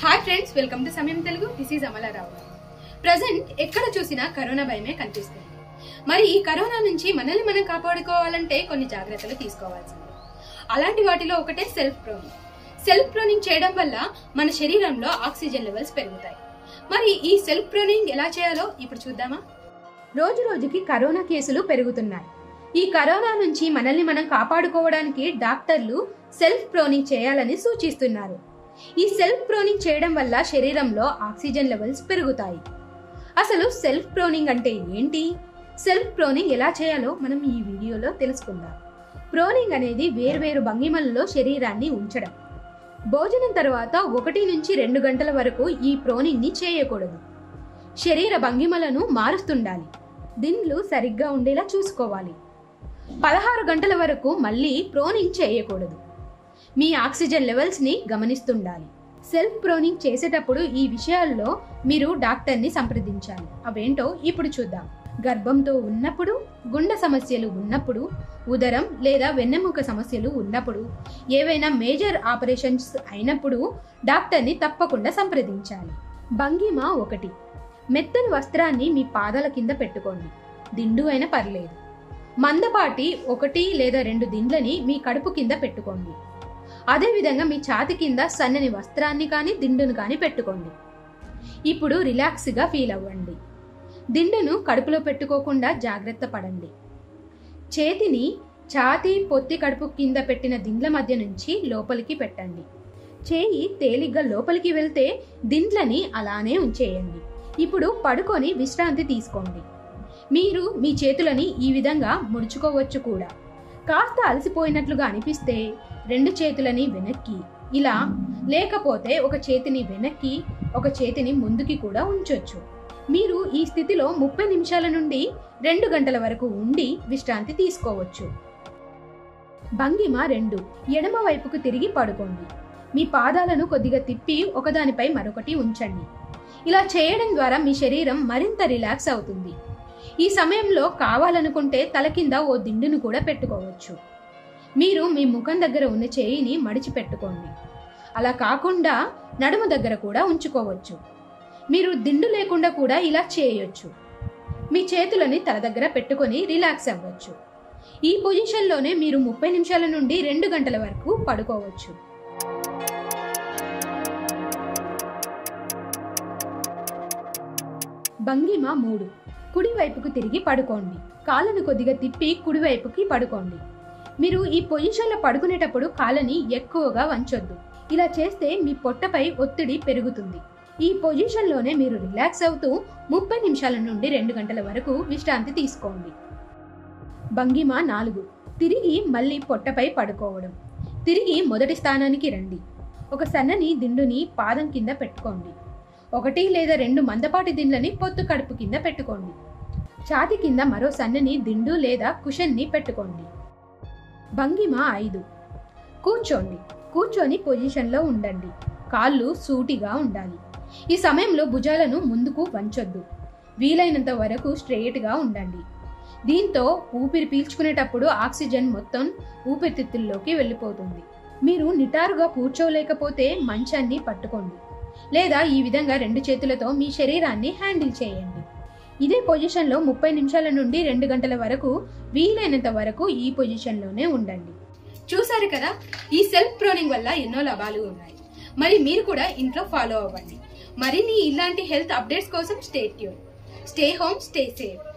hi friends welcome to Samayam Telugu this is Amalarao present ఎక్కడ చూసినా corona భయమే కనిపిస్తుంది మరి ఈ కరోనా నుంచి మనల్ని మనం కాపాడుకోవాలంటే కొన్ని జాగ్రత్తలు తీసుకోవాల్సింది అలాంటి వాటిలో ఒకటే సెల్ఫ్ ప్రోనింగ్ సెల్ఫ్ ప్రోనింగ్ చేయడం వల్ల మన శరీరంలో ఆక్సిజన్ లెవెల్స్ పెరుగుతాయి మరి ఈ సెల్ఫ్ ప్రోనింగ్ ఎలా చేయాలో ఇప్పుడు చూద్దామా రోజు రోజుకి కరోనా కేసులు పెరుగుతున్నాయి ఈ కరోనా నుంచి మనల్ని మనం కాపాడుకోవడానికి డాక్టర్లు సెల్ఫ్ ప్రోనింగ్ చేయాలని సూచిస్తున్నారు ఈ సెల్ఫ్ ప్రోనింగ్ చేయడం వల్ల శరీరంలో ఆక్సిజన్ లెవెల్స్ పెరుగుతాయి అసలు సెల్ఫ్ ప్రోనింగ్ అంటే ఏంటి సెల్ఫ్ ప్రోనింగ్ ఎలా చేయాలో మనం ఈ వీడియోలో తెలుసుకుందాం ప్రోనింగ్ అనేది వేర్వేరు భంగిమలలో శరీరాన్ని ఉంచడం భోజనం తర్వాత ఒకటి నుంచి రెండు గంటల వరకు ఈ ప్రోనింగ్ ని చేయకూడదు శరీర భంగిమలను మారుస్తుండాలి దిండ్లు సరిగ్గా ఉండేలా చూసుకోవాలి పదహారు గంటల వరకు మళ్ళీ ప్రోనింగ్ చేయకూడదు మీ ఆక్సిజన్ లెవెల్స్ ని గమనిస్తుండాలి సెల్ఫ్ ప్రోనింగ్ చేసేటప్పుడు ఈ విషయాల్లో మీరు డాక్టర్ని సంప్రదించాలి అవేంటో ఇప్పుడు చూద్దాం గర్భంతో ఉన్నప్పుడు గుండె సమస్యలు ఉన్నప్పుడు ఉదరం లేదా వెన్నెముక సమస్యలు ఉన్నప్పుడు ఏవైనా మేజర్ ఆపరేషన్స్ అయినప్పుడు డాక్టర్ని తప్పకుండా సంప్రదించాలి భంగిమ ఒకటి మెత్తని వస్త్రాన్ని మీ పాదాల కింద పెట్టుకోండి దిండు అయినా పర్లేదు మందపాటి ఒకటి లేదా రెండు దిండ్లని మీ కడుపు కింద పెట్టుకోండి అదేవిధంగా మీ ఛాతి కింద సన్నని వస్త్రాన్ని కానీ దిండును కానీ పెట్టుకోండి ఇప్పుడు రిలాక్స్గా ఫీల్ అవ్వండి దిండును కడుపులో పెట్టుకోకుండా జాగ్రత్త పడండి చేతిని ఛాతి పొత్తి కడుపు కింద పెట్టిన దిండ్ల మధ్య నుంచి లోపలికి పెట్టండి చేయి తేలిగ్గా లోపలికి వెళ్తే దిండ్లని అలానే ఉంచేయండి ఇప్పుడు పడుకొని విశ్రాంతి తీసుకోండి మీరు మీ చేతులని ఈ విధంగా ముడుచుకోవచ్చు కూడా కాస్త అలసిపోయినట్లుగా అనిపిస్తే రెండు చేతులని వెనక్కి ఇలా లేకపోతే ఒక చేతిని వెనక్కి ఒక చేతిని ముందుకి కూడా ఉంచొచ్చు మీరు ఈ స్థితిలో ముప్పై నిమిషాల నుండి రెండు గంటల వరకు ఉండి విశ్రాంతి తీసుకోవచ్చు భంగిమ రెండు ఎడమ వైపుకు తిరిగి పడుకోండి మీ పాదాలను కొద్దిగా తిప్పి ఒకదానిపై మరొకటి ఉంచండి ఇలా చేయడం ద్వారా మీ శరీరం మరింత రిలాక్స్ అవుతుంది ఈ సమయంలో కావాలనుకుంటే తల కింద ఓ దిండును కూడా పెట్టుకోవచ్చు మీరు మీ ముఖం దగ్గర ఉన్న చేయిని మడిచి పెట్టుకోండి అలా కాకుండా నడుము దగ్గర కూడా ఉంచుకోవచ్చు మీరు దిండు లేకుండా కూడా ఇలా చేయొచ్చు మీ చేతులని తల దగ్గర పెట్టుకొని రిలాక్స్ అవ్వచ్చు ఈ పొజిషన్లోనే మీరు ముప్పై నిమిషాల నుండి రెండు గంటల వరకు పడుకోవచ్చు భంగిమ మూడు కుడి వైపుకు తిరిగి పడుకోండి కాళ్ళను కొద్దిగా తిప్పి కుడి వైపుకి పడుకోండి మీరు ఈ పొజిషన్లో పడుకునేటప్పుడు కాళ్ళని ఎక్కువగా వంచొద్దు ఇలా చేస్తే మీ పొట్టపై ఒత్తిడి పెరుగుతుంది ఈ పొజిషన్లోనే మీరు రిలాక్స్ అవుతూ ముప్పై నిమిషాల నుండి రెండు గంటల వరకు విశ్రాంతి తీసుకోండి భంగిమ నాలుగు తిరిగి మళ్ళీ పొట్టపై పడుకోవడం తిరిగి మొదటి స్థానానికి రండి ఒక సన్నని దిండుని పాదం కింద పెట్టుకోండి ఒకటి లేదా రెండు మందపాటి దిండ్లని పొత్తు కడుపు కింద పెట్టుకోండి ఛాతి కింద మరో సన్నని దిండు లేదా కుషన్ని పెట్టుకోండి భంగిమ ఐదు కూర్చోండి కూర్చొని పొజిషన్లో ఉండండి కాళ్ళు సూటిగా ఉండాలి ఈ సమయంలో భుజాలను ముందుకు వంచొద్దు వీలైనంత వరకు స్ట్రెయిట్గా ఉండండి దీంతో ఊపిరి పీల్చుకునేటప్పుడు ఆక్సిజన్ మొత్తం ఊపిరితిత్తుల్లోకి వెళ్ళిపోతుంది మీరు నిటారుగా కూర్చోలేకపోతే మంచాన్ని పట్టుకోండి లేదా ఈ విధంగా రెండు చేతులతో మీ శరీరాన్ని హ్యాండిల్ చేయండి ఇదే పొజిషన్లో ముప్పై నిమిషాల నుండి రెండు గంటల వరకు వీలైనంత వరకు ఈ పొజిషన్లోనే ఉండండి చూసారు కదా ఈ సెల్ఫ్ ప్రోనింగ్ వల్ల ఎన్నో లాభాలు ఉన్నాయి మరి మీరు కూడా ఇంట్లో ఫాలో అవ్వండి మరిన్ని ఇలాంటి హెల్త్ అప్డేట్స్ కోసం stay tune stay home stay safe